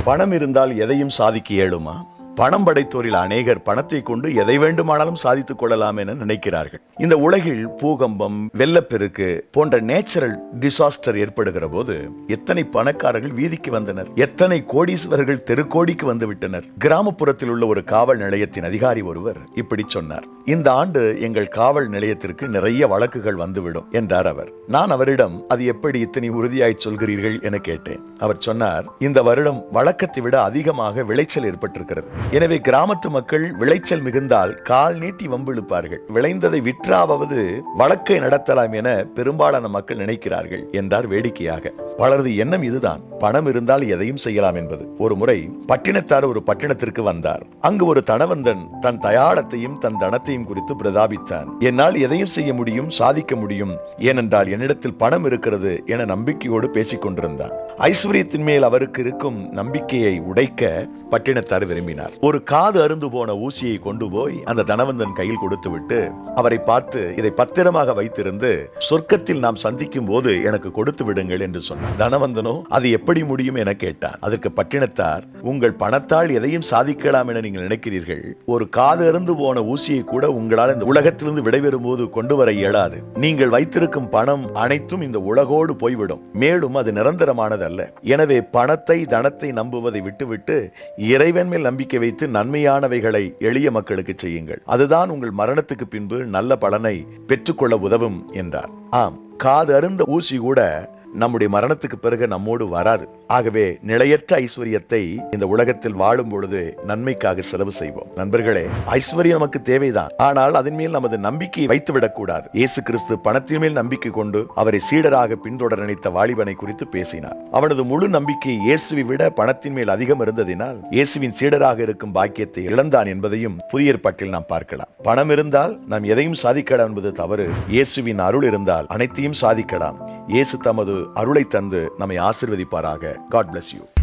பணம் இருந்தால் எதையும் சாதிக்க இயலுமா பணம் படைத்தோரில் அநேகர் பணத்தை கொண்டு எதை வேண்டுமானாலும் சாதித்துக் கொள்ளலாம் என நினைக்கிறார்கள் இந்த உலகில் பூகம்பம் வெள்ளப்பெருக்கு போன்ற நேச்சுரல் டிசாஸ்டர் ஏற்படுகிற போது எத்தனை பணக்காரர்கள் வீதிக்கு வந்தனர் எத்தனை கோடீஸ்வரர்கள் தெருக்கோடிக்கு வந்து விட்டனர் கிராமப்புறத்தில் உள்ள ஒரு காவல் நிலையத்தின் அதிகாரி ஒருவர் இப்படி சொன்னார் இந்த ஆண்டு எங்கள் காவல் நிலையத்திற்கு நிறைய வழக்குகள் வந்துவிடும் என்றார் அவர் நான் அவரிடம் அது எப்படி இத்தனை உறுதியாய் சொல்கிறீர்கள் என கேட்டேன் அவர் சொன்னார் இந்த வருடம் வழக்கத்தை விட அதிகமாக விளைச்சல் ஏற்பட்டிருக்கிறது எனவே கிராமத்து மக்கள் விளைச்சல் மிகுந்தால் கால் நீட்டி வம்பிழுப்பார்கள் விளைந்ததை விற்றாவது வழக்கை நடத்தலாம் என பெரும்பாலான மக்கள் நினைக்கிறார்கள் என்றார் வேடிக்கையாக பலரது எண்ணம் இதுதான் பணம் இருந்தால் எதையும் செய்யலாம் என்பது ஒரு முறை பட்டினத்தார் ஒரு பட்டினத்திற்கு வந்தார் அங்கு ஒரு தனவந்தன் தன் தயாளத்தையும் தன் தனத்தையும் குறித்து பிரதாபித்தான் என்னால் எதையும் செய்ய முடியும் சாதிக்க முடியும் ஏனென்றால் என்னிடத்தில் பணம் இருக்கிறது என நம்பிக்கையோடு பேசிக் கொண்டிருந்தான் ஐஸ்வர்யத்தின் மேல் அவருக்கு இருக்கும் நம்பிக்கையை உடைக்க பட்டினத்தார் விரும்பினார் ஒரு காது அருந்து போன ஊசியை கொண்டு போய் அந்த தனவந்தன் கையில் கொடுத்து விட்டு அவரை பார்த்து இதை பத்திரமாக வைத்திருந்து சொர்க்கத்தில் நாம் சந்திக்கும் போது எனக்கு கொடுத்து விடுங்கள் என்று சொன்னார் தனவந்தனோ அது எப்படி முடியும் என கேட்டான் அதற்கு பட்டினத்தார் உங்கள் பணத்தால் எதையும் சாதிக்கலாம் என நீங்கள் நினைக்கிறீர்கள் ஒரு காது அருந்து போன ஊசியை கூட உங்களால் இந்த உலகத்திலிருந்து விடைபெறும் போது கொண்டு வர இயலாது நீங்கள் வைத்திருக்கும் பணம் அனைத்தும் இந்த உலகோடு போய்விடும் மேலும் அது நிரந்தரமானது அல்ல எனவே பணத்தை தனத்தை நம்புவதை விட்டுவிட்டு இறைவன் மேல் நம்பிக்கை வைத்து நன்மையானவைகளை எளிய மக்களுக்கு செய்யுங்கள் அதுதான் உங்கள் மரணத்துக்கு பின்பு நல்ல பலனை பெற்றுக்கொள்ள உதவும் என்றார் ஆம் காது அருந்த ஊசி கூட நம்முடைய மரணத்துக்கு பிறகு நம்மோடு வராது ஆகவே நிலையற்ற ஐஸ்வர்யத்தை இந்த உலகத்தில் வாழும் பொழுது நன்மைக்காக செலவு செய்வோம் நண்பர்களே ஐஸ்வர்யம் நமக்கு தேவைதான் ஆனால் அதன் மேல் நமது நம்பிக்கையை வைத்து விடக்கூடாது இயேசு கிறிஸ்து பணத்தின் மேல் நம்பிக்கை கொண்டு அவரை சீடராக பின்தொடர நினைத்த வாலிபனை குறித்து பேசினார் அவனது முழு நம்பிக்கை இயேசுவை விட பணத்தின் மேல் அதிகம் இருந்ததினால் இயேசுவின் சீடராக இருக்கும் பாக்கியத்தை இழந்தான் என்பதையும் புதிய ஏற்பாட்டில் நாம் பார்க்கலாம் பணம் இருந்தால் நாம் எதையும் சாதிக்கலாம் என்பது தவறு இயேசுவின் அருள் இருந்தால் அனைத்தையும் சாதிக்கலாம் இயேசு தமது அருளை தந்து நம்மை ஆசிர்வதிப்பாராக காட் bless யூ